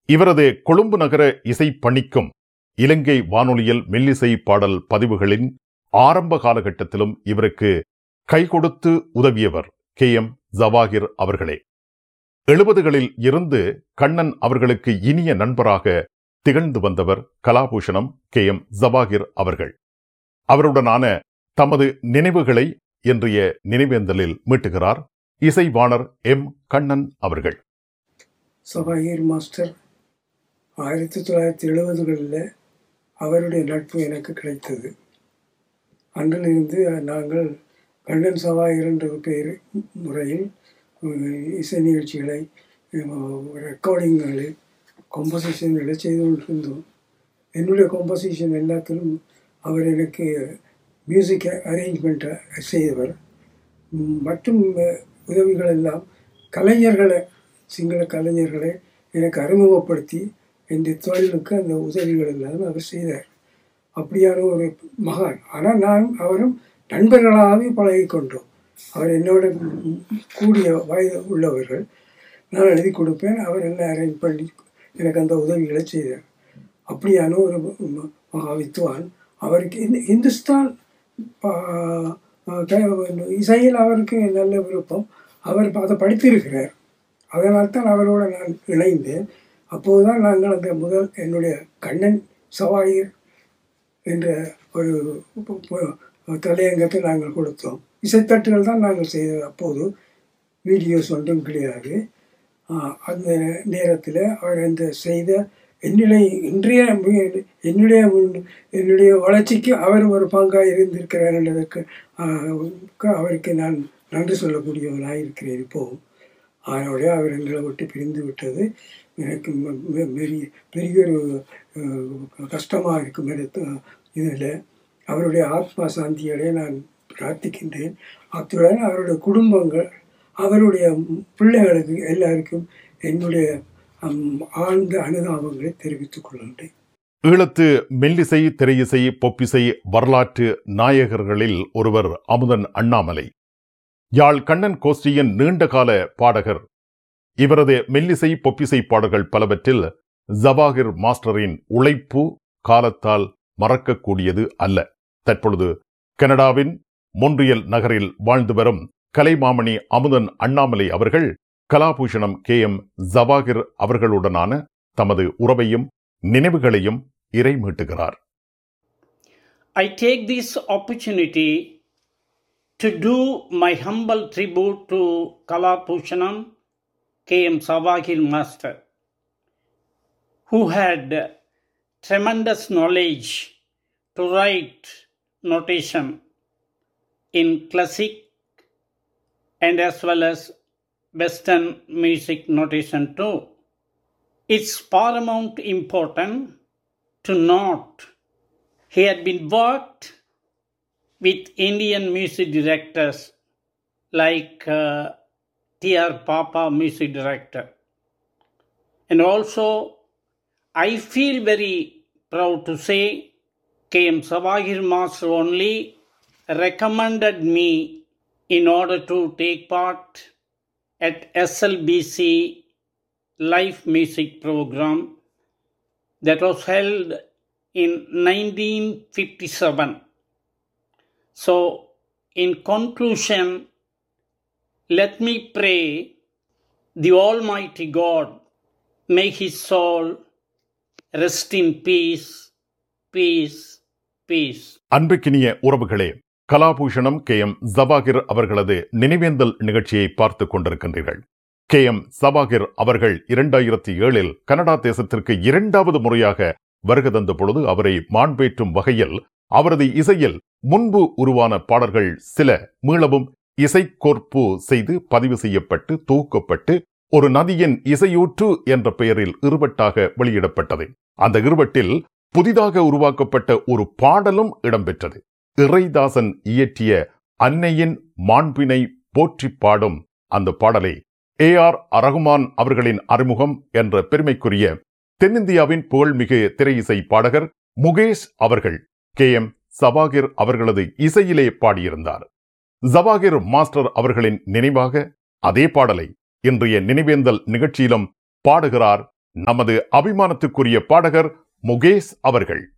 இவரது கொழும்பு நகர இசை பணிக்கும் இலங்கை வானொலியில் மெல்லிசை பாடல் பதிவுகளின் ஆரம்ப காலகட்டத்திலும் இவருக்கு கை கொடுத்து உதவியவர் கே எம் ஜவாகிர் அவர்களே எழுபதுகளில் இருந்து கண்ணன் அவர்களுக்கு இனிய நண்பராக திகழ்ந்து வந்தவர் கலாபூஷணம் கே எம் ஜவாகிர் அவர்கள் அவருடனான தமது நினைவுகளை இன்றைய நினைவேந்தலில் மீட்டுகிறார் இசைவாணர் எம் கண்ணன் அவர்கள் சபாகீர் மாஸ்டர் ஆயிரத்தி தொள்ளாயிரத்தி எழுபதுகளில் அவருடைய நட்பு எனக்கு கிடைத்தது அன்றிலிருந்து நாங்கள் கண்ணன் சபாகீர் என்ற பெயர் முறையில் இசை நிகழ்ச்சிகளை ரெக்கார்டிங்களை கம்போசிஷன்களை செய்து கொண்டிருந்தோம் என்னுடைய கம்போசிஷன் எல்லாத்திலும் அவர் எனக்கு மியூசிக் அரேஞ்ச்மெண்ட்டை செய்தவர் மற்றும் உதவிகள் எல்லாம் கலைஞர்களை சிங்கள கலைஞர்களை எனக்கு அறிமுகப்படுத்தி என் தொழிலுக்கு அந்த உதவிகள் எல்லாம் அவர் செய்தார் அப்படியான ஒரு மகான் ஆனால் நான் அவரும் நண்பர்களாகவே பழகி கொண்டோம் அவர் என்னோட கூடிய வயது உள்ளவர்கள் நான் எழுதி கொடுப்பேன் அவர் எல்லாம் அரேஞ்ச் பண்ணி எனக்கு அந்த உதவிகளை செய்தார் அப்படியான ஒரு மகா வித்வான் அவருக்கு இந்த இந்துஸ்தான் இசையில் அவருக்கு நல்ல விருப்பம் அவர் அதை படித்திருக்கிறார் அதனால் தான் அவரோடு நான் இணைந்தேன் அப்போது தான் நாங்கள் அந்த முதல் என்னுடைய கண்ணன் சவாயர் என்ற ஒரு தலையங்கத்தை நாங்கள் கொடுத்தோம் இசைத்தட்டுகள் தான் நாங்கள் செய்தது அப்போது வீடியோஸ் ஒன்றும் கிடையாது அந்த நேரத்தில் அவர் அந்த செய்த என்னுடைய இன்றைய என்னுடைய என்னுடைய வளர்ச்சிக்கு அவர் ஒரு பங்காக இருந்திருக்கிறார் என்பதற்கு அவருக்கு நான் நன்றி சொல்லக்கூடியவனாக இருக்கிறேன் இப்போவும் அதனோட அவர் எங்களை விட்டு பிரிந்து விட்டது எனக்கு பெரிய பெரிய ஒரு கஷ்டமாக இருக்கும் எடுத்து இதில் அவருடைய ஆத்மா சாந்தியோட நான் பிரார்த்திக்கின்றேன் அத்துடன் அவருடைய குடும்பங்கள் அவருடைய பிள்ளைகளுக்கு எல்லாருக்கும் என்னுடைய ஆழ்ந்த அனுதாபங்களை தெரிவித்துக் கொள்கின்றேன் ஈழத்து மெல்லிசை திரையிசை பொப்பிசை வரலாற்று நாயகர்களில் ஒருவர் அமுதன் அண்ணாமலை யாழ் கண்ணன் கோஷ்டியின் நீண்டகால பாடகர் இவரது மெல்லிசை பொப்பிசை பாடல்கள் பலவற்றில் ஜவாகிர் மாஸ்டரின் உழைப்பு காலத்தால் மறக்கக்கூடியது அல்ல தற்பொழுது கனடாவின் மொன்றியல் நகரில் வாழ்ந்து வரும் கலைமாமணி அமுதன் அண்ணாமலை அவர்கள் கலாபூஷணம் கே எம் ஜவாகிர் அவர்களுடனான தமது உறவையும் நினைவுகளையும் இறைமீட்டுகிறார் I take this opportunity to do my humble tribute to Kalapushanam K.M. Savagil Master, who had tremendous knowledge to write notation in classic and as well as Western music notation too. It's paramount important to note he had been worked with Indian music directors like uh, T.R. Papa, music director. And also, I feel very proud to say K.M. Savagir Master only recommended me in order to take part at SLBC live music program that was held in 1957. So, in conclusion, let me pray the Almighty God may his soul rest in peace, peace, peace. அன்புக்கினிய உறவுகளே Kalabhushanam K M Jawahir அவர்களது நினைவேந்தல் நிகழ்ச்சியை பார்த்துக் கொண்டிருக்கின்றீர்கள் K M சபாகிர் அவர்கள் இரண்டாயிரத்தி ஏழில் Canada தேசத்திற்கு இரண்டாவது முறையாக வருகை தந்த பொழுது அவரை மாண்பேற்றும் வகையில் அவரது இசையில் முன்பு உருவான பாடல்கள் சில மீளவும் இசைக்கோர்ப்பு செய்து பதிவு செய்யப்பட்டு தொகுக்கப்பட்டு ஒரு நதியின் இசையூற்று என்ற பெயரில் இருவட்டாக வெளியிடப்பட்டது அந்த இருவட்டில் புதிதாக உருவாக்கப்பட்ட ஒரு பாடலும் இடம்பெற்றது இறைதாசன் இயற்றிய அன்னையின் மாண்பினை போற்றி பாடும் அந்த பாடலை ஏ ஆர் ரகுமான் அவர்களின் அறிமுகம் என்ற பெருமைக்குரிய தென்னிந்தியாவின் புகழ்மிகு திரையிசை பாடகர் முகேஷ் அவர்கள் கே எம் சபாகிர் அவர்களது இசையிலே பாடியிருந்தார் ஜவாகிர் மாஸ்டர் அவர்களின் நினைவாக அதே பாடலை இன்றைய நினைவேந்தல் நிகழ்ச்சியிலும் பாடுகிறார் நமது அபிமானத்துக்குரிய பாடகர் முகேஷ் அவர்கள்